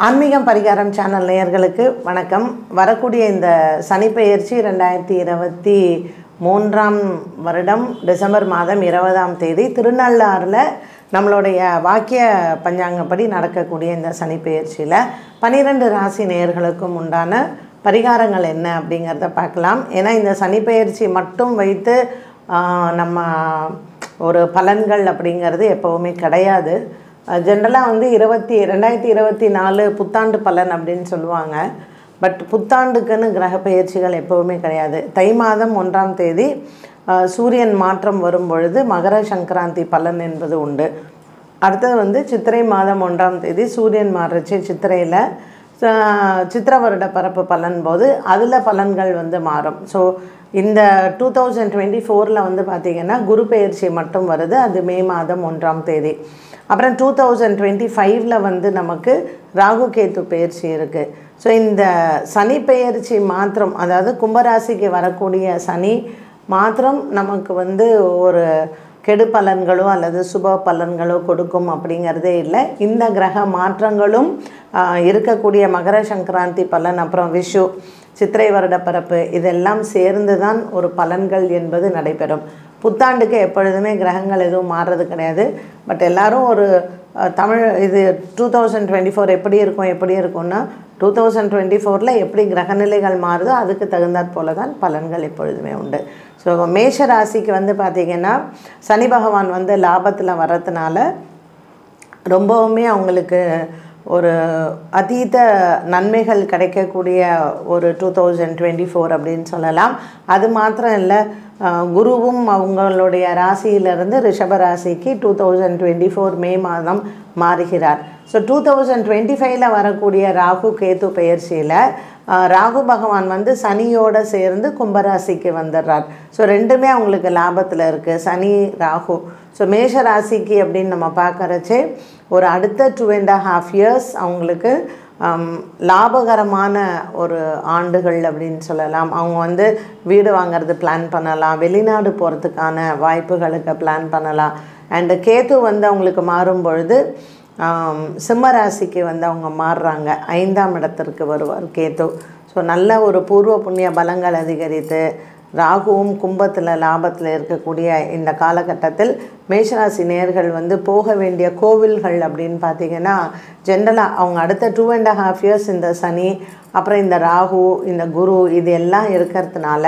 ஆன்மீகம் பரிகாரம் சேனல் நேயர்களுக்கு வணக்கம் வரக்கூடிய இந்த சனிப்பெயர்ச்சி ரெண்டாயிரத்தி இருபத்தி மூன்றாம் வருடம் டிசம்பர் மாதம் இருபதாம் தேதி திருநள்ளாறில் நம்மளுடைய வாக்கிய பஞ்சாங்கப்படி நடக்கக்கூடிய இந்த சனிப்பெயர்ச்சியில் பன்னிரெண்டு ராசி நேயர்களுக்கும் உண்டான பரிகாரங்கள் என்ன அப்படிங்கிறத பார்க்கலாம் ஏன்னா இந்த சனிப்பெயர்ச்சி மட்டும் வைத்து ஆஹ், நம்ம ஒரு பலன்கள் அப்படிங்கிறது எப்போவுமே கிடையாது ஜென்ரலாக வந்து இருபத்தி ரெண்டாயிரத்தி இருபத்தி நாலு புத்தாண்டு பலன் அப்படின்னு சொல்லுவாங்க பட் புத்தாண்டுக்குன்னு கிரக பெயர்ச்சிகள் எப்போவுமே கிடையாது தை மாதம் ஒன்றாம் தேதி ஆஹ், சூரியன் மாற்றம் வரும் பொழுது மகர சங்கராந்தி பலன் என்பது உண்டு அடுத்தது வந்து சித்திரை மாதம் ஒன்றாம் தேதி சூரியன் மாறுச்சு சித்திரையில் சித்திர வருட பரப்பு பலன் போது அதில் பலன்கள் வந்து மாறும் ஸோ இந்த டூ தௌசண்ட் டுவெண்ட்டி ஃபோரில் வந்து பார்த்திங்கன்னா குரு பெயர்ச்சி மட்டும் வருது அது மே மாதம் ஒன்றாம் தேதி அப்புறம் டூ தௌசண்ட் டுவெண்ட்டி ஃபைவ்ல வந்து நமக்கு ராகு கேத்து பெயர்ச்சி இருக்குது ஸோ இந்த சனி பெயர்ச்சி மாத்திரம் அதாவது கும்பராசிக்கு வரக்கூடிய சனி மாத்திரம் நமக்கு வந்து ஒரு கெடு பலன்களோ அல்லது சுப பலன்களோ கொடுக்கும் அப்படிங்கிறதே இல்லை இந்த கிரக மாற்றங்களும் ஆஹ், இருக்கக்கூடிய மகர சங்கராந்தி பலன் அப்புறம் விஷு சித்திரை வருட பரப்பு இதெல்லாம் சேர்ந்து தான் ஒரு பலன்கள் என்பது நடைபெறும் புத்தாண்டுக்கு எப்பொழுதுமே கிரகங்கள் எதுவும் மாறுறது கிடையாது பட் எல்லாரும் ஒரு அஹ், தமிழ் இது டூ தௌசண்ட் டுவெண்ட்டி ஃபோர் எப்படி இருக்கும் எப்படி இருக்கும்னா டூ தௌசண்ட் டுவெண்ட்டி ஃபோரில் எப்படி கிரகநிலைகள் மாறுதோ அதுக்கு தகுந்தாற் போல தான் பலன்கள் எப்பொழுதுமே உண்டு ஸோ மேஷ ராசிக்கு வந்து பார்த்திங்கன்னா சனி பகவான் வந்து லாபத்தில் வர்றதுனால ரொம்பவுமே அவங்களுக்கு ஒரு அதீத நன்மைகள் கிடைக்கக்கூடிய ஒரு டூ தௌசண்ட் டுவெண்ட்டி ஃபோர் அப்படின்னு சொல்லலாம் அது மாத்திரம் இல்லை அஹ், குருவும் அவங்களுடைய ராசியிலிருந்து ரிஷப ராசிக்கு two thousand twenty four May மாதம் மாறுகிறார் ஸோ டூ தௌசண்ட் டுவெண்ட்டி ஃபைவ்ல வரக்கூடிய ராகு கேது பெயர்ச்சியில் ஆஹ் ராகு பகவான் வந்து சனியோட சேர்ந்து கும்பராசிக்கு வந்துடுறார் ஸோ ரெண்டுமே அவங்களுக்கு லாபத்தில் இருக்குது சனி ராகு ஸோ மேஷ ராசிக்கு அப்படின்னு நம்ம பார்க்கறச்சே ஒரு அடுத்த டூ அண்ட் ஹாஃப் இயர்ஸ் அவங்களுக்கு ஆம், லாபகரமான ஒரு ஆண்டுகள் அப்படின்னு சொல்லலாம் அவங்க வந்து வீடு வாங்குறது பிளான் பண்ணலாம் வெளிநாடு போகிறதுக்கான வாய்ப்புகளுக்கு பிளான் பண்ணலாம் அண்டு கேத்து வந்து அவங்களுக்கு மாறும் பொழுது ஆம், சிம்ம ராசிக்கு வந்து அவங்க மாறுறாங்க ஐந்தாம் இடத்திற்கு வருவார் கேத்து ஸோ நல்ல ஒரு பூர்வ புண்ணிய பலங்கள் அதிகரித்து ராகுவும் கும்பத்தில் லாபத்தில் இருக்கக்கூடிய இந்த காலகட்டத்தில் மேஷராசி நேர்கள் வந்து போக வேண்டிய கோவில்கள் அப்படின்னு பார்த்தீங்கன்னா ஜென்ரலாக அவங்க அடுத்த டூ அண்ட் ஹாஃப் இயர்ஸ் இந்த சனி அப்புறம் இந்த ராகு இந்த குரு இது எல்லாம் இருக்கிறதுனால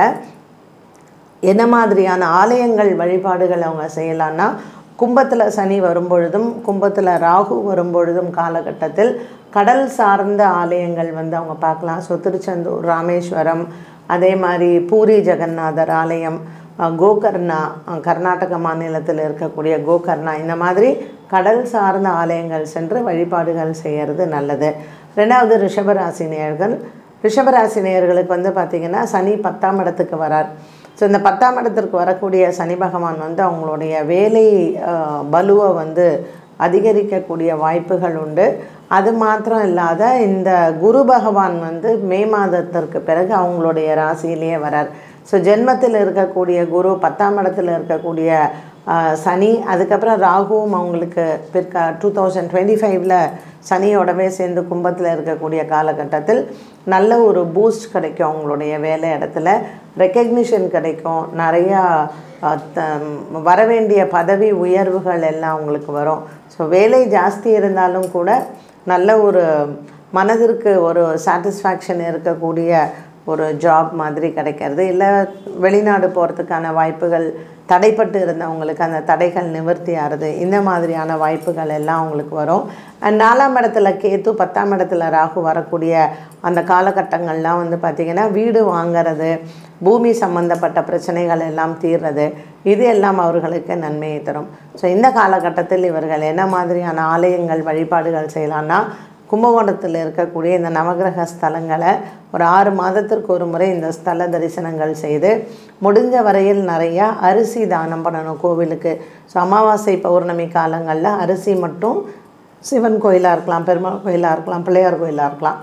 என்ன மாதிரியான ஆலயங்கள் வழிபாடுகள் அவங்க செய்யலான்னா கும்பத்தில் சனி வரும்பொழுதும் கும்பத்தில் ராகு வரும்பொழுதும் காலகட்டத்தில் கடல் சார்ந்த ஆலயங்கள் வந்து அவங்க பார்க்கலாம் ஸோ திருச்செந்தூர் ராமேஸ்வரம் அதே மாதிரி பூரி ஜெகநாதர் ஆலயம் அஹ், கோகர்ணா அஹ், கர்நாடக மாநிலத்தில் இருக்கக்கூடிய கோகர்ணா இந்த மாதிரி கடல் சார்ந்த ஆலயங்கள் சென்று வழிபாடுகள் செய்கிறது நல்லது ரெண்டாவது ரிஷபராசி நேயர்கள் ரிஷபராசி நேயர்களுக்கு வந்து பார்த்திங்கன்னா சனி பத்தாம் இடத்துக்கு வரார் ஸோ இந்த பத்தாம் இடத்திற்கு வரக்கூடிய சனி பகவான் வந்து அவங்களுடைய வேலை அஹ், பலுவை வந்து அதிகரிக்கக்கூடிய வாய்ப்புகள் உண்டு அது மாத்திரம் இல்லாத இந்த குரு பகவான் வந்து மே மாதத்திற்கு பிறகு அவங்களுடைய ராசியிலேயே வரார் ஸோ ஜென்மத்தில் இருக்கக்கூடிய குரு பத்தாம் இடத்துல இருக்கக்கூடிய ஆஹ், சனி அதுக்கப்புறம் ராகுவும் அவங்களுக்கு பிற்கா டூ தௌசண்ட் டுவெண்ட்டி ஃபைவ்ல சனியோடவே சேர்ந்து கும்பத்தில் இருக்கக்கூடிய காலகட்டத்தில் நல்ல ஒரு பூஸ்ட் கிடைக்கும் அவங்களுடைய வேலை இடத்துல ரெக்கக்னிஷன் கிடைக்கும் நிறையா ஆஹ், த- வரவேண்டிய பதவி உயர்வுகள் எல்லாம் அவங்களுக்கு வரும் ஸோ வேலை ஜாஸ்தி இருந்தாலும் கூட நல்ல ஒரு மனதிற்கு ஒரு சாட்டிஸ்ஃபேக்ஷன் இருக்கக்கூடிய ஒரு ஜாப் மாதிரி கிடைக்கிறது இல்லை வெளிநாடு போகிறதுக்கான வாய்ப்புகள் தடைப்பட்டு இருந்தவங்களுக்கு அந்த தடைகள் நிவர்த்தி ஆகிறது இந்த மாதிரியான வாய்ப்புகள் எல்லாம் அவங்களுக்கு வரும் அண்ட் நாலாம் இடத்துல கேத்து பத்தாம் இடத்துல ராகு வரக்கூடிய அந்த காலகட்டங்கள்லாம் வந்து பார்த்திங்கன்னா வீடு வாங்கிறது பூமி சம்பந்தப்பட்ட பிரச்சனைகள் எல்லாம் தீர்றது இது எல்லாம் அவர்களுக்கு நன்மையை தரும் ஸோ இந்த காலகட்டத்தில் இவர்கள் என்ன மாதிரியான ஆலயங்கள் வழிபாடுகள் செய்யலாம்னா கும்பகோணத்தில் இருக்கக்கூடிய இந்த நவகிரக ஸ்தலங்களை ஒரு ஆறு மாதத்திற்கு ஒரு முறை இந்த ஸ்தல தரிசனங்கள் செய்து முடிஞ்ச வரையில் நிறையா அரிசி தானம் பண்ணணும் கோவிலுக்கு ஸோ அமாவாசை பௌர்ணமி காலங்களில் அரிசி மட்டும் சிவன் கோயிலாக இருக்கலாம் பெருமாள் கோயிலாக இருக்கலாம் பிள்ளையார் கோயிலாக இருக்கலாம்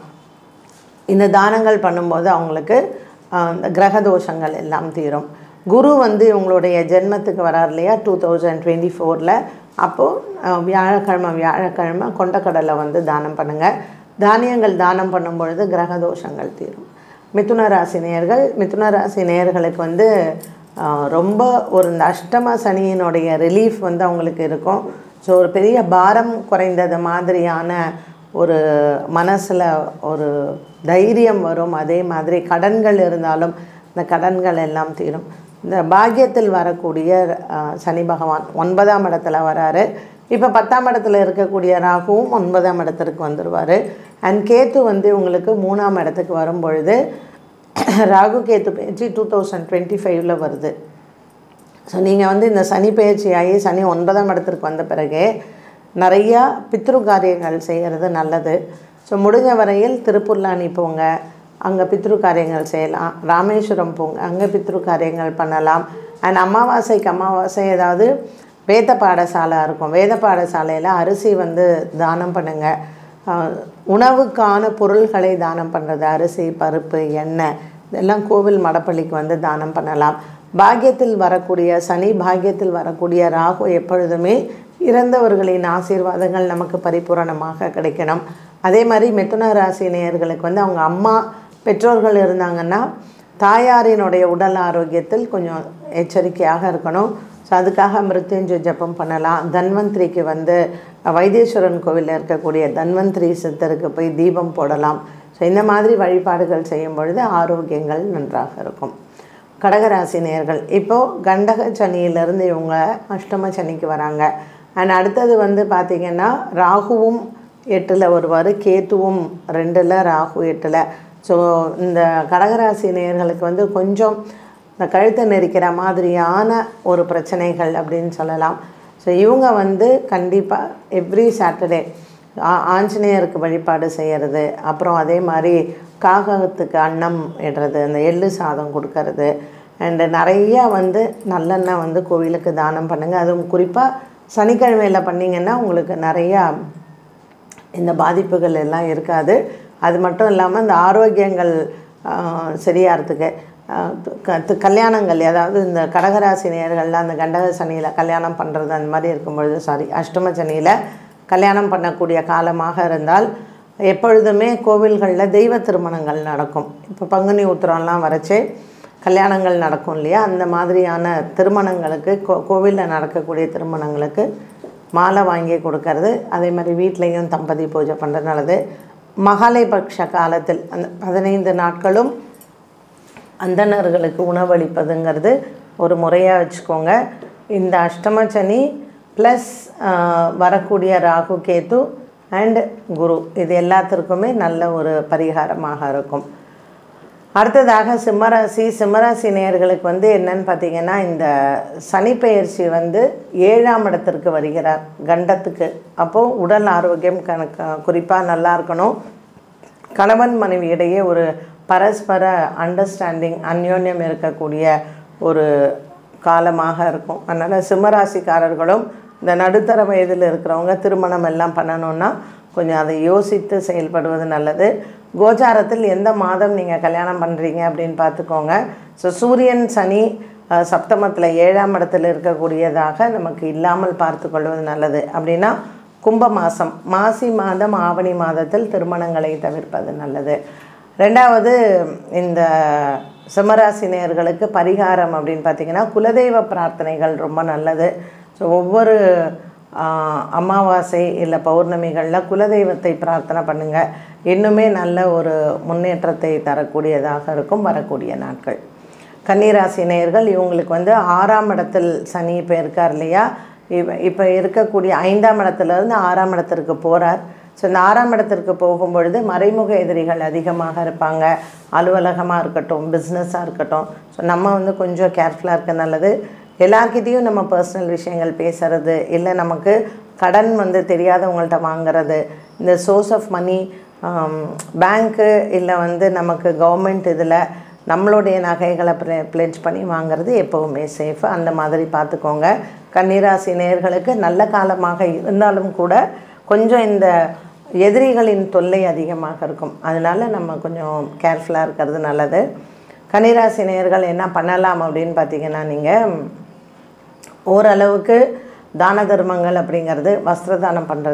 இந்த தானங்கள் பண்ணும்போது அவங்களுக்கு ஆஹ், இந்த கிரக தோஷங்கள் எல்லாம் தீரும் குரு வந்து இவங்களுடைய ஜென்மத்துக்கு வரார் இல்லையா டூ தௌசண்ட் டுவெண்ட்டி ஃபோரில் அப்போது வியாழக்கிழமை வியாழக்கிழமை கொண்டக்கடலை வந்து தானம் பண்ணுங்கள் தானியங்கள் தானம் பண்ணும் பொழுது கிரக தோஷங்கள் தீரும் மிதுன ராசி நேயர்கள் மிதுன ராசி நேயர்களுக்கு வந்து ஆஹ், ரொம்ப ஒரு இந்த அஷ்டம சனியினுடைய ரிலீஃப் வந்து அவங்களுக்கு இருக்கும் ஸோ ஒரு பெரிய பாரம் குறைந்தது மாதிரியான ஒரு மனசில் ஒரு தைரியம் வரும் அதே மாதிரி கடன்கள் இருந்தாலும் இந்த கடன்கள் எல்லாம் தீரும் இந்த பாக்கியத்தில் வரக்கூடிய ஆஹ், சனி பகவான் ஒன்பதாம் இடத்துல வராரு இப்போ பத்தாம் இடத்துல இருக்கக்கூடிய ராகுவும் ஒன்பதாம் இடத்திற்கு வந்துடுவார் அண்ட் கேத்து வந்து உங்களுக்கு மூணாம் இடத்துக்கு வரும் பொழுது ராகு கேத்து பேச்சு டூ தௌசண்ட் டுவெண்ட்டி ஃபைவ்ல வருது ஸோ நீங்கள் வந்து இந்த சனி பயிற்சி ஆகி சனி ஒன்பதாம் இடத்திற்கு வந்த பிறகு நிறையா பித்ரு காரியங்கள் செய்கிறது நல்லது ஸோ முடிஞ்ச வரையில் திருப்புல்லானி போங்க அங்கே பித்ரு காரியங்கள் செய்யலாம் ராமேஸ்வரம் போங்க அங்கே பித்ரு காரியங்கள் பண்ணலாம் அண்ட் அமாவாசைக்கு அமாவாசை ஏதாவது வேத பாடசாலை இருக்கும் வேத பாடசாலையில் அரிசி வந்து தானம் பண்ணுங்கள் ஆஹ் உணவுக்கான பொருள்களை தானம் பண்ணுறது அரிசி பருப்பு எண்ணெய் இதெல்லாம் கோவில் மடப்பள்ளிக்கு வந்து தானம் பண்ணலாம் பாக்கியத்தில் வரக்கூடிய சனி பாக்கியத்தில் வரக்கூடிய ராகு எப்பொழுதுமே இறந்தவர்களின் ஆசீர்வாதங்கள் நமக்கு பரிபூரணமாக கிடைக்கணும் அதே மாதிரி மிதுன ராசி நேயர்களுக்கு வந்து அவங்க அம்மா பெற்றோர்கள் இருந்தாங்கன்னா தாயாரினுடைய உடல் ஆரோக்கியத்தில் கொஞ்சம் எச்சரிக்கையாக இருக்கணும் ஸோ அதுக்காக மிருத்யுஞ்சய ஜபம் பண்ணலாம் தன்வந்திரிக்கு வந்து வைத்தீஸ்வரன் கோவிலில் இருக்கக்கூடிய தன்வந்திரி சித்தருக்கு போய் தீபம் போடலாம் ஸோ இந்த மாதிரி வழிபாடுகள் செய்யும் பொழுது ஆரோக்கியங்கள் நன்றாக இருக்கும் கடகராசி நேயர்கள் இப்போது கண்டக சனியிலேருந்து இவங்க அஷ்டம சனிக்கு வராங்க அண்ட் அடுத்தது வந்து பார்த்திங்கன்னா ராகுவும் எட்டில் வருவார் கேத்துவும் ரெண்டில் ராகு எட்டில் ஸோ இந்த கடகராசி நேயர்களுக்கு வந்து கொஞ்சம் இந்த கழுத்தை நெரிக்கிற மாதிரியான ஒரு பிரச்சனைகள் அப்படின்னு சொல்லலாம் ஸோ இவங்க வந்து கண்டிப்பாக எவ்ரி சாட்டர்டே ஆஞ்சநேயருக்கு வழிபாடு செய்கிறது அப்புறம் அதே மாதிரி காகத்துக்கு அன்னம் இடுறது அந்த எள்ளு சாதம் கொடுக்கறது அண்டு நிறையா வந்து நல்லெண்ணெய் வந்து கோவிலுக்கு தானம் பண்ணுங்கள் அதுவும் குறிப்பாக சனிக்கிழமையில் பண்ணிங்கன்னா உங்களுக்கு நிறையா இந்த பாதிப்புகள் எல்லாம் இருக்காது அது மட்டும் இல்லாமல் இந்த ஆரோக்கியங்கள் ஆஹ், சரியாகிறதுக்கு ஆஹ், க- து- கல்யாணங்கள் அதாவது இந்த கடகராசி நேயர்கள்லாம் அந்த கண்டக சனியில் கல்யாணம் பண்ணுறது அந்த மாதிரி இருக்கும் பொழுது சாரி அஷ்டம சனியில் கல்யாணம் பண்ணக்கூடிய காலமாக இருந்தால் எப்பொழுதுமே கோவில்களில் தெய்வ திருமணங்கள் நடக்கும் இப்போ பங்குனி உத்திரம்லாம் வரைச்சே கல்யாணங்கள் நடக்கும் இல்லையா அந்த மாதிரியான திருமணங்களுக்கு கோ கோவிலில் நடக்கக்கூடிய திருமணங்களுக்கு மாலை வாங்கி கொடுக்கறது அதே மாதிரி வீட்லேயும் தம்பதி பூஜை பண்ணுறது நல்லது மகாலயபக்ஷ காலத்தில் அந்த பதினைந்து நாட்களும் அந்தணர்களுக்கு உணவளிப்பதுங்கிறது ஒரு முறையாக வச்சுக்கோங்க இந்த அஷ்டம சனி ப்ளஸ் வரக்கூடிய ராகு கேது அண்ட் குரு இது எல்லாத்திற்குமே நல்ல ஒரு பரிகாரமாக இருக்கும் அடுத்ததாக சிம்மராசி சிம்மராசி நேயர்களுக்கு வந்து என்னன்னு பார்த்தீங்கன்னா இந்த சனிப்பெயர்ச்சி வந்து ஏழாம் இடத்திற்கு வருகிறார் கண்டத்துக்கு அப்போது உடல் ஆரோக்கியம் கணக்கு குறிப்பாக நல்லா இருக்கணும் கணவன் மனைவி இடையே ஒரு பரஸ்பர அண்டர்ஸ்டாண்டிங் அந்யோன்யம் இருக்கக்கூடிய ஒரு காலமாக இருக்கும் அதனால் சிம்மராசிக்காரர்களும் இந்த நடுத்தர வயதில் இருக்கிறவங்க திருமணம் எல்லாம் பண்ணணுன்னா கொஞ்சம் அதை யோசித்து செயல்படுவது நல்லது கோச்சாரத்தில் எந்த மாதம் நீங்கள் கல்யாணம் பண்ணுறீங்க அப்படின்னு பார்த்துக்கோங்க ஸோ சூரியன் சனி அஹ், சப்தமத்தில் ஏழாம் இடத்துல இருக்கக்கூடியதாக நமக்கு இல்லாமல் பார்த்து கொள்வது நல்லது அப்படின்னா கும்ப மாதம் மாசி மாதம் ஆவணி மாதத்தில் திருமணங்களை தவிர்ப்பது நல்லது ரெண்டாவது இந்த சிம்மராசினியர்களுக்கு பரிகாரம் அப்படின்னு பார்த்தீங்கன்னா குலதெய்வ பிரார்த்தனைகள் ரொம்ப நல்லது ஸோ ஒவ்வொரு ஆஹ், அமாவாசை இல்லை பௌர்ணமிகளில் குலதெய்வத்தை பிரார்த்தனை பண்ணுங்கள் இன்னுமே நல்ல ஒரு முன்னேற்றத்தை தரக்கூடியதாக இருக்கும் வரக்கூடிய நாட்கள் கன்னிராசி நேயர்கள் இவங்களுக்கு வந்து ஆறாம் இடத்தில் சனி இப்போ இருக்கார் இல்லையா இப்போ இப்போ இருக்கக்கூடிய ஐந்தாம் இடத்துலேருந்து ஆறாம் இடத்திற்கு போகிறார் ஸோ இந்த ஆறாம் இடத்திற்கு போகும்பொழுது மறைமுக எதிரிகள் அதிகமாக இருப்பாங்க அலுவலகமாக இருக்கட்டும் பிஸ்னஸாக இருக்கட்டும் ஸோ நம்ம வந்து கொஞ்சம் கேர்ஃபுல்லாக இருக்க நல்லது எல்லார்கிட்டேயும் நம்ம பர்சனல் விஷயங்கள் பேசுறது இல்லை நமக்கு கடன் வந்து தெரியாதவங்கள்ட்ட வாங்குறது இந்த சோர்ஸ் ஆஃப் மணி பேங்க்கு இல்லை வந்து நமக்கு கவர்மெண்ட் இதில் நம்மளுடைய நகைகளை ப்ளெ ப்ளெட்ஜ் பண்ணி வாங்குறது எப்போவுமே சேஃப் அந்த மாதிரி பார்த்துக்கோங்க கன்னிராசி நேயர்களுக்கு நல்ல காலமாக இருந்தாலும் கூட கொஞ்சம் இந்த எதிரிகளின் தொல்லை அதிகமாக இருக்கும் அதனால நம்ம கொஞ்சம் கேர்ஃபுல்லாக இருக்கிறது நல்லது கன்னிராசி நேயர்கள் என்ன பண்ணலாம் அப்படின்னு பார்த்தீங்கன்னா நீங்கள் ஓரளவுக்கு தான தர்மங்கள் அப்படிங்கிறது வஸ்திர தானம் பண்ணுறது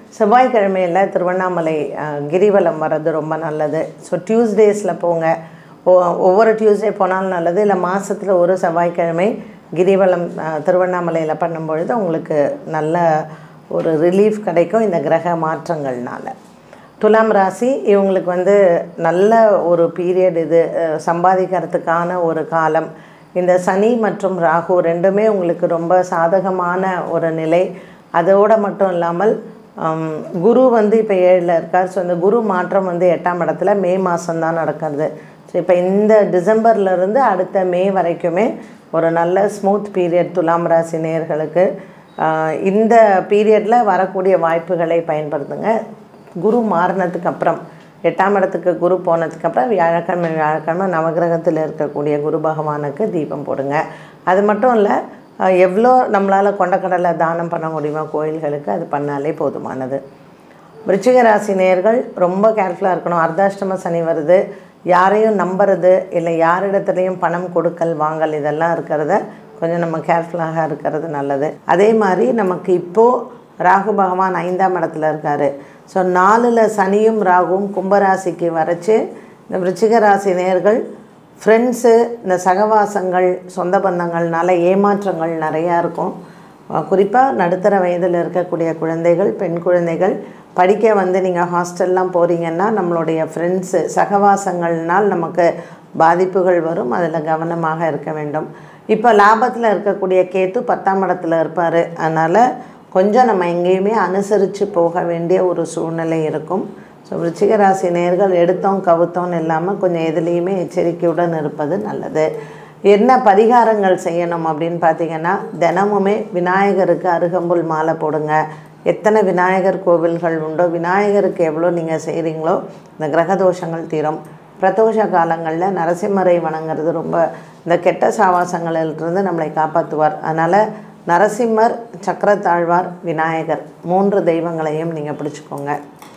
செவ்வாய்க்கிழமையில் திருவண்ணாமலை அஹ், கிரிவலம் வர்றது ரொம்ப நல்லது ஸோ டியூஸ்டேஸில் போங்க ஒ- ஒவ்வொரு டியூஸ்டே போனாலும் நல்லது இல்லை மாதத்தில் ஒரு செவ்வாய்க்கிழமை கிரிவலம் அஹ், திருவண்ணாமலையில் பண்ணும்பொழுது உங்களுக்கு நல்ல ஒரு ரிலீஃப் கிடைக்கும் இந்த கிரக மாற்றங்கள்னால துலாம் ராசி இவங்களுக்கு வந்து நல்ல ஒரு பீரியட் இது அஹ், சம்பாதிக்கிறதுக்கான ஒரு காலம் இந்த சனி மற்றும் ராகு ரெண்டுமே உங்களுக்கு ரொம்ப சாதகமான ஒரு நிலை அதோடு மட்டும் இல்லாமல் ஹம், குரு வந்து இப்போ ஏழில் இருக்கார் ஸோ இந்த குரு மாற்றம் வந்து எட்டாம் இடத்துல மே மாதம்தான் நடக்கிறது ஸோ இப்போ இந்த டிசம்பர்லேருந்து அடுத்த மே வரைக்குமே ஒரு நல்ல ஸ்மூத் பீரியட் துலாம் ராசி நேயர்களுக்கு ஆஹ், இந்த பீரியடில் வரக்கூடிய வாய்ப்புகளை பயன்படுத்துங்க குரு மாறினதுக்கு அப்புறம் எட்டாம் இடத்துக்கு குரு போனதுக்கு அப்புறம் வியாழக்கிழமை வியாழக்கிழமை நவகிரகத்தில் இருக்கக்கூடிய குரு பகவானுக்கு தீபம் போடுங்க அது மட்டும் இல்லை எவ்வளோ நம்மளால் கொண்டக்கடலை தானம் பண்ண முடியுமோ கோயில்களுக்கு அது பண்ணாலே போதுமானது விருச்சிக ராசி நேயர்கள் ரொம்ப கேர்ஃபுல்லாக இருக்கணும் அர்த்தாஷ்டம சனி வருது யாரையும் நம்புறது இல்லை யாரிடத்துலையும் பணம் கொடுக்கல் வாங்கல் இதெல்லாம் இருக்கிறத கொஞ்சம் நம்ம கேர்ஃபுல்லாக இருக்கிறது நல்லது அதே மாதிரி நமக்கு இப்போது ராகு பகவான் ஐந்தாம் இடத்துல இருக்கார் ஸோ நாலில் சனியும் ராகுவும் கும்பராசிக்கு வரைச்சு இந்த விருச்சிக ராசி நேயர்கள் ஃப்ரெண்ட்ஸு இந்த சகவாசங்கள் சொந்த பந்தங்கள்னால ஏமாற்றங்கள் நிறையா இருக்கும் குறிப்பாக நடுத்தர வயதில் இருக்கக்கூடிய குழந்தைகள் பெண் குழந்தைகள் படிக்க வந்து நீங்கள் ஹாஸ்டல்லாம் போகிறீங்கன்னா நம்மளுடைய ஃப்ரெண்ட்ஸு சகவாசங்கள்னால் நமக்கு பாதிப்புகள் வரும் அதில் கவனமாக இருக்க வேண்டும் இப்போ லாபத்தில் இருக்கக்கூடிய கேத்து பத்தாம் இடத்துல இருப்பார் அதனால் கொஞ்சம் நம்ம எங்கேயுமே அனுசரித்து போக வேண்டிய ஒரு சூழ்நிலை இருக்கும் ஸோ விருச்சிக ராசி நேர்கள் எடுத்தோம் கவுத்தோம்னு இல்லாமல் கொஞ்சம் எதுலேயுமே எச்சரிக்கையுடன் இருப்பது நல்லது என்ன பரிகாரங்கள் செய்யணும் அப்படின்னு பார்த்தீங்கன்னா தினமுமே விநாயகருக்கு அருகம்புல் மாலை போடுங்க எத்தனை விநாயகர் கோவில்கள் உண்டோ விநாயகருக்கு எவ்வளோ நீங்கள் செய்கிறீங்களோ இந்த கிரகதோஷங்கள் தீரும் பிரதோஷ காலங்களில் நரசிம்மரை வணங்குறது ரொம்ப இந்த கெட்ட சாவாசங்களிலிருந்து நம்மளை காப்பாற்றுவார் அதனால் நரசிம்மர் சக்கரத்தாழ்வார் விநாயகர் மூன்று தெய்வங்களையும் நீங்கள் பிடிச்சிக்கோங்க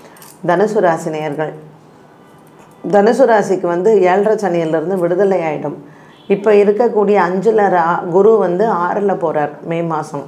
தனுசு ராசி நேயர்கள் தனுசு ராசிக்கு வந்து ஏழரை சனியிலிருந்து விடுதலை ஆகிடும் இப்போ இருக்கக்கூடிய அஞ்சில் ரா குரு வந்து ஆறில் போகிறார் மே மாதம்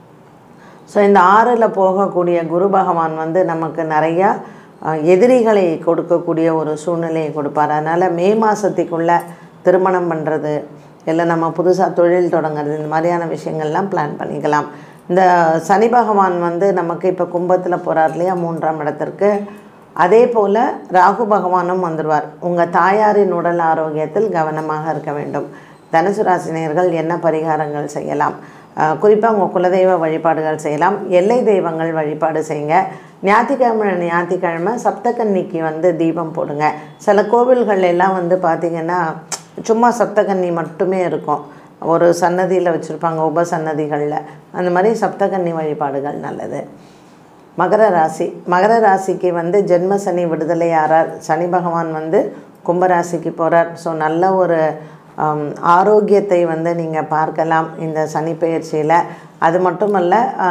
ஸோ இந்த ஆறில் போகக்கூடிய குரு பகவான் வந்து நமக்கு நிறையா அஹ், எதிரிகளை கொடுக்கக்கூடிய ஒரு சூழ்நிலையை கொடுப்பார் அதனால் மே மாதத்துக்குள்ளே திருமணம் பண்ணுறது இல்லை நம்ம புதுசாக தொழில் தொடங்குறது இந்த மாதிரியான விஷயங்கள்லாம் பிளான் பண்ணிக்கலாம் இந்த சனி பகவான் வந்து நமக்கு இப்போ கும்பத்தில் போகிறார் இல்லையா மூன்றாம் இடத்திற்கு அதே போல் ராகு பகவானும் வந்துடுவார் உங்கள் தாயாரின் உடல் ஆரோக்கியத்தில் கவனமாக இருக்க வேண்டும் தனுசு ராசினியர்கள் என்ன பரிகாரங்கள் செய்யலாம் குறிப்பாக உங்கள் குலதெய்வ வழிபாடுகள் செய்யலாம் எல்லை தெய்வங்கள் வழிபாடு செய்யுங்க ஞாயிற்றுக்கிழமை ஞாயிற்றுக்கிழமை சப்தகன்னிக்கு வந்து தீபம் போடுங்க சில கோவில்கள் எல்லாம் வந்து பார்த்திங்கன்னா சும்மா சப்தகன்னி மட்டுமே இருக்கும் ஒரு சன்னதியில் வச்சுருப்பாங்க உப சன்னதிகளில் அந்த மாதிரி சப்தகன்னி வழிபாடுகள் நல்லது மகர ராசி மகர ராசிக்கு வந்து ஜென்ம சனி விடுதலை ஆறார் சனி பகவான் வந்து கும்பராசிக்கு போகிறார் ஸோ நல்ல ஒரு ஆம், ஆரோக்கியத்தை வந்து நீங்கள் பார்க்கலாம் இந்த சனி பெயர்ச்சியில் அது மட்டுமல்ல ஆ,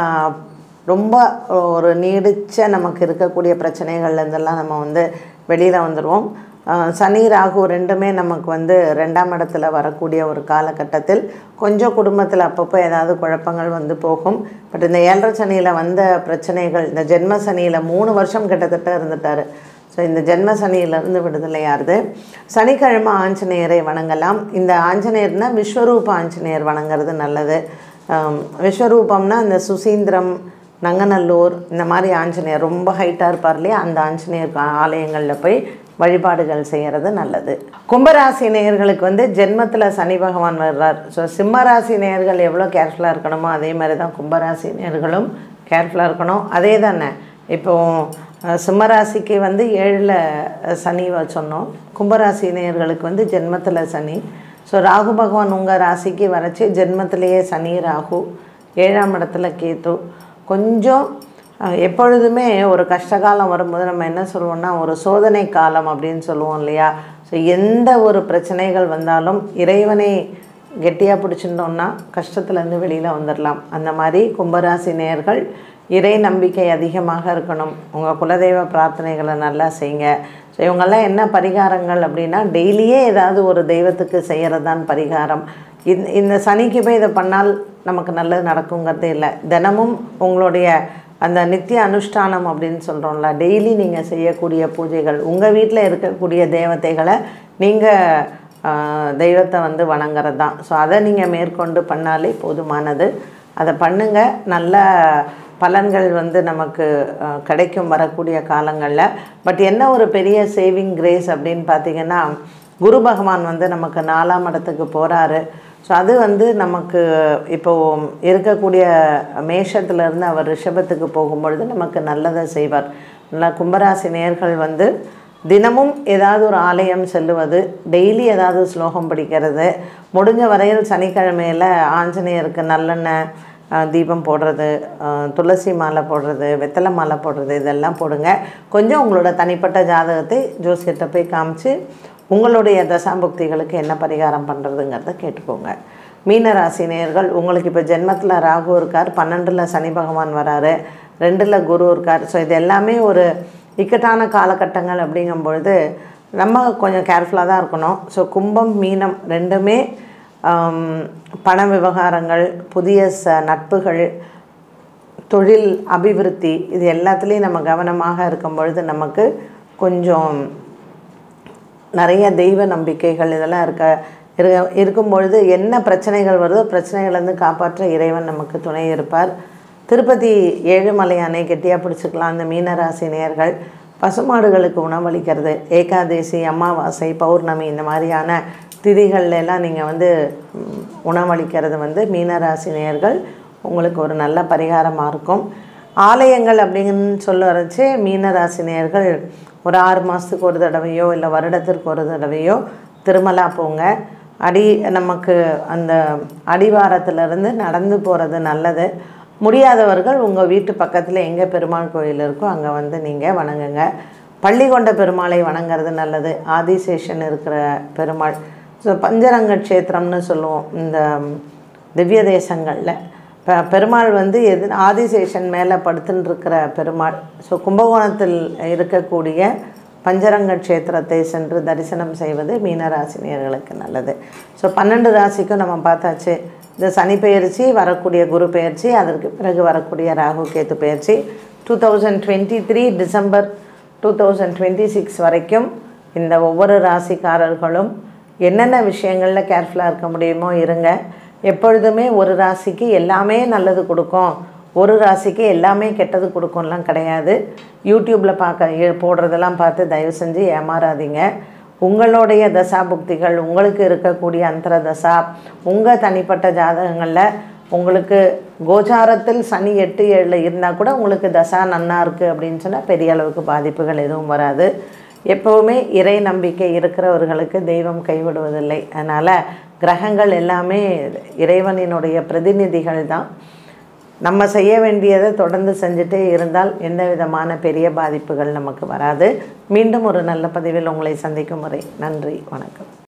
ரொம்ப ஒரு நீடிச்ச நமக்கு இருக்கக்கூடிய பிரச்சனைகள்லேருந்தெல்லாம் நம்ம வந்து வெளியில் வந்துடுவோம் ஆ, சனி ராகு ரெண்டுமே நமக்கு வந்து ரெண்டாம் இடத்துல வரக்கூடிய ஒரு காலகட்டத்தில் கொஞ்சம் குடும்பத்தில் அப்பப்போ ஏதாவது குழப்பங்கள் வந்து போகும் பட் இந்த ஏழரை சனியில் வந்த பிரச்சனைகள் இந்த ஜென்ம சனியில் மூணு வருஷம் கிட்டத்தட்ட இருந்துட்டார் ஸோ இந்த ஜென்ம சனியிலிருந்து விடுதலையாகுது சனிக்கிழமை ஆஞ்சநேயரை வணங்கலாம் இந்த ஆஞ்சநேயர்னா விஸ்வரூப ஆஞ்சநேயர் வணங்குறது நல்லது ஆம், விஸ்வரூபம்னா இந்த சுசீந்திரம் நங்கநல்லூர் இந்த மாதிரி ஆஞ்சநேயர் ரொம்ப ஹைட்டாக இருப்பார் இல்லையா அந்த ஆஞ்சநேயர் கா- ஆலயங்களில் போய் வழிபாடுகள் செய்கிறது நல்லது கும்பராசி நேயர்களுக்கு வந்து ஜென்மத்தில் சனி பகவான் வர்றார் ஸோ சிம்மராசி நேயர்கள் எவ்வளோ கேர்ஃபுல்லாக இருக்கணுமோ அதே மாதிரி தான் கும்பராசி நேயர்களும் கேர்ஃபுல்லாக இருக்கணும் அதே தானே இப்போ அஹ், சிம்மராசிக்கு வந்து ஏழில் சனி வ- சொன்னோம் கும்பராசி நேயர்களுக்கு வந்து ஜென்மத்தில் சனி ஸோ ராகு பகவான் உங்கள் ராசிக்கு வரைச்சி ஜென்மத்திலேயே சனி ராகு ஏழாம் இடத்துல கேத்து கொஞ்சம் அஹ், எப்பொழுதுமே ஒரு கஷ்டகாலம் வரும்போது நம்ம என்ன சொல்லுவோம்னா ஒரு சோதனை காலம் அப்படின்னு சொல்லுவோம் இல்லையா ஸோ எந்த ஒரு பிரச்சனைகள் வந்தாலும் இறைவனை கெட்டியாக பிடிச்சிருந்தோம்னா கஷ்டத்துலேருந்து வெளியில் வந்துடலாம் அந்த மாதிரி கும்பராசி நேயர்கள் இறை நம்பிக்கை அதிகமாக இருக்கணும் உங்கள் குலதெய்வ பிரார்த்தனைகளை நல்லா செய்யுங்க ஸோ இவங்கெல்லாம் என்ன பரிகாரங்கள் அப்படின்னா டெய்லியே ஏதாவது ஒரு தெய்வத்துக்கு செய்கிறது தான் பரிகாரம் இந்த இந்த சனிக்கு போய் இதை பண்ணால் நமக்கு நல்லது நடக்குங்கிறது இல்லை தினமும் உங்களுடைய அந்த நித்திய அனுஷ்டானம் அப்படின்னு சொல்கிறோம்ல டெய்லி நீங்கள் செய்யக்கூடிய பூஜைகள் உங்கள் வீட்டில் இருக்கக்கூடிய தேவதைகளை நீங்கள் தெய்வத்தை வந்து வணங்குறது தான் ஸோ அதை நீங்கள் மேற்கொண்டு பண்ணாலே போதுமானது அதை பண்ணுங்கள் நல்ல பலன்கள் வந்து நமக்கு அஹ், கிடைக்கும் வரக்கூடிய காலங்களில் பட் என்ன ஒரு பெரிய சேவிங் கிரேஸ் அப்படின்னு பார்த்தீங்கன்னா குரு பகவான் வந்து நமக்கு நாலாம் இடத்துக்கு போகிறாரு ஸோ அது வந்து நமக்கு இப்போ இருக்கக்கூடிய மேஷத்துலேருந்து அவர் ரிஷபத்துக்கு போகும்பொழுது நமக்கு நல்லதை செய்வார் நல்லா கும்பராசி நேர்கள் வந்து தினமும் ஏதாவது ஒரு ஆலயம் செல்லுவது டெய்லி ஏதாவது ஸ்லோகம் படிக்கிறது முடிஞ்ச வரையில் சனிக்கிழமையில் ஆஞ்சநேயருக்கு நல்லெண்ணெய் அஹ், தீபம் போடுறது அஹ், துளசி மாலை போடுறது வெத்தலை மாலை போடுறது இதெல்லாம் போடுங்க கொஞ்சம் உங்களோட தனிப்பட்ட ஜாதகத்தை ஜோசியத்தை போய் காமிச்சு உங்களுடைய தசாபுக்திகளுக்கு என்ன பரிகாரம் பண்ணுறதுங்கிறத கேட்டுக்கோங்க மீனராசி நேயர்கள் உங்களுக்கு இப்போ ஜென்மத்தில் ராகு இருக்கார் பன்னெண்டில் சனி பகவான் வராரு ரெண்டில் குரு இருக்கார் ஸோ இது எல்லாமே ஒரு இக்கட்டான காலகட்டங்கள் அப்படிங்கும் பொழுது நம்ம கொஞ்சம் கேர்ஃபுல்லாக தான் இருக்கணும் ஸோ கும்பம் மீனம் ரெண்டுமே ஆம், பண விவகாரங்கள் புதிய ச நட்புகள் தொழில் அபிவிருத்தி இது எல்லாத்துலேயும் நம்ம கவனமாக இருக்கும் பொழுது நமக்கு கொஞ்சம் நிறைய தெய்வ நம்பிக்கைகள் இதெல்லாம் இருக்க இருக்க இருக்கும் பொழுது என்ன பிரச்சனைகள் வருதோ பிரச்சனைகள்லேருந்து காப்பாற்ற இறைவன் நமக்கு துணை இருப்பார் திருப்பதி ஏழுமலை அணை கெட்டியாக பிடிச்சிக்கலாம் அந்த மீனராசி நேயர்கள் பசுமாடுகளுக்கு உணவளிக்கிறது ஏகாதேசி அமாவாசை பௌர்ணமி இந்த மாதிரியான திதிகள்ல எல்லாம் நீங்கள் வந்து ம், உணவளிக்கிறது வந்து மீனராசி நேயர்கள் உங்களுக்கு ஒரு நல்ல பரிகாரமாக இருக்கும் ஆலயங்கள் அப்படின்னு சொல்ல வரைச்சு மீனராசி நேயர்கள் ஒரு ஆறு மாதத்துக்கு ஒரு தடவையோ இல்லை வருடத்திற்கு ஒரு தடவையோ திருமலா போங்க அடி நமக்கு அந்த அடிவாரத்திலிருந்து நடந்து போகிறது நல்லது முடியாதவர்கள் உங்கள் வீட்டு பக்கத்தில் எங்கே பெருமாள் கோயில் இருக்கோ அங்கே வந்து நீங்கள் வணங்குங்க பள்ளி கொண்ட பெருமாளை வணங்குறது நல்லது ஆதிசேஷன் இருக்கிற பெருமாள் ஸோ பஞ்சரங்க க்ஷேத்திரம்னு சொல்லுவோம் இந்த திவ்ய தேசங்களில் இப்போ பெருமாள் வந்து எது ஆதிசேஷன் மேலே படுத்துன்னு இருக்கிற பெருமாள் ஸோ கும்பகோணத்தில் இருக்கக்கூடிய பஞ்சரங்க க்ஷேத்திரத்தை சென்று தரிசனம் செய்வது மீனராசினியர்களுக்கு நல்லது ஸோ பன்னெண்டு ராசிக்கும் நம்ம பார்த்தாச்சு இந்த சனி பெயர்ச்சி வரக்கூடிய குரு பெயர்ச்சி அதற்கு பிறகு வரக்கூடிய ராகு கேத்து பெயர்ச்சி two thousand twenty three December two thousand twenty six வரைக்கும் இந்த ஒவ்வொரு ராசிக்காரர்களும் என்னென்ன விஷயங்களில் கேர்ஃபுல்லாக இருக்க முடியுமோ இருங்க எப்பொழுதுமே ஒரு ராசிக்கு எல்லாமே நல்லது கொடுக்கும் ஒரு ராசிக்கு எல்லாமே கெட்டது கொடுக்கும்லாம் கிடையாது யூடியூப்பில் பார்க்க எ- போடுறதெல்லாம் பார்த்து தயவு செஞ்சு ஏமாறாதீங்க உங்களுடைய தசாபுக்திகள் உங்களுக்கு இருக்கக்கூடிய அந்தர தசா உங்கள் தனிப்பட்ட ஜாதகங்களில் உங்களுக்கு கோச்சாரத்தில் சனி எட்டு ஏழில் இருந்தால் கூட உங்களுக்கு தசா நன்னா இருக்குது அப்படின்னு சொன்னால் பெரிய அளவுக்கு பாதிப்புகள் எதுவும் வராது எப்போவுமே இறை நம்பிக்கை இருக்கிறவர்களுக்கு தெய்வம் கைவிடுவதில்லை அதனால் கிரகங்கள் எல்லாமே இறைவனினுடைய பிரதிநிதிகள் தான் நம்ம செய்ய வேண்டியதை தொடர்ந்து செஞ்சுட்டே இருந்தால் எந்த விதமான பெரிய பாதிப்புகள் நமக்கு வராது மீண்டும் ஒரு நல்ல பதிவில் உங்களை சந்திக்கும் வரை நன்றி வணக்கம்